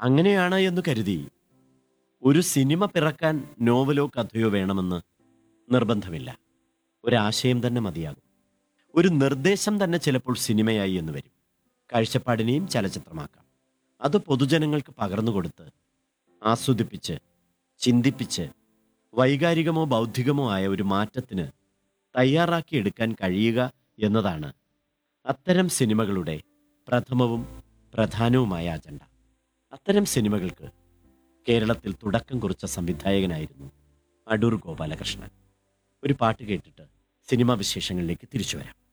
അങ്ങനെയാണ് എന്ന് കരുതി ഒരു സിനിമ പിറക്കാൻ നോവലോ കഥയോ വേണമെന്ന് നിർബന്ധമില്ല ഒരാശയം തന്നെ മതിയാകും ഒരു നിർദ്ദേശം തന്നെ ചിലപ്പോൾ സിനിമയായി എന്ന് വരും കാഴ്ചപ്പാടിനെയും ചലച്ചിത്രമാക്കാം അത് പൊതുജനങ്ങൾക്ക് പകർന്നു കൊടുത്ത് ആസ്വദിപ്പിച്ച് ചിന്തിപ്പിച്ച് വൈകാരികമോ ബൗദ്ധികമോ ആയ ഒരു മാറ്റത്തിന് തയ്യാറാക്കിയെടുക്കാൻ കഴിയുക എന്നതാണ് അത്തരം സിനിമകളുടെ പ്രഥമവും പ്രധാനവുമായ അജണ്ട അത്തരം സിനിമകൾക്ക് കേരളത്തിൽ തുടക്കം കുറിച്ച സംവിധായകനായിരുന്നു അടൂർ ഗോപാലകൃഷ്ണൻ ഒരു പാട്ട് കേട്ടിട്ട് സിനിമാ വിശേഷങ്ങളിലേക്ക് തിരിച്ചു വരാം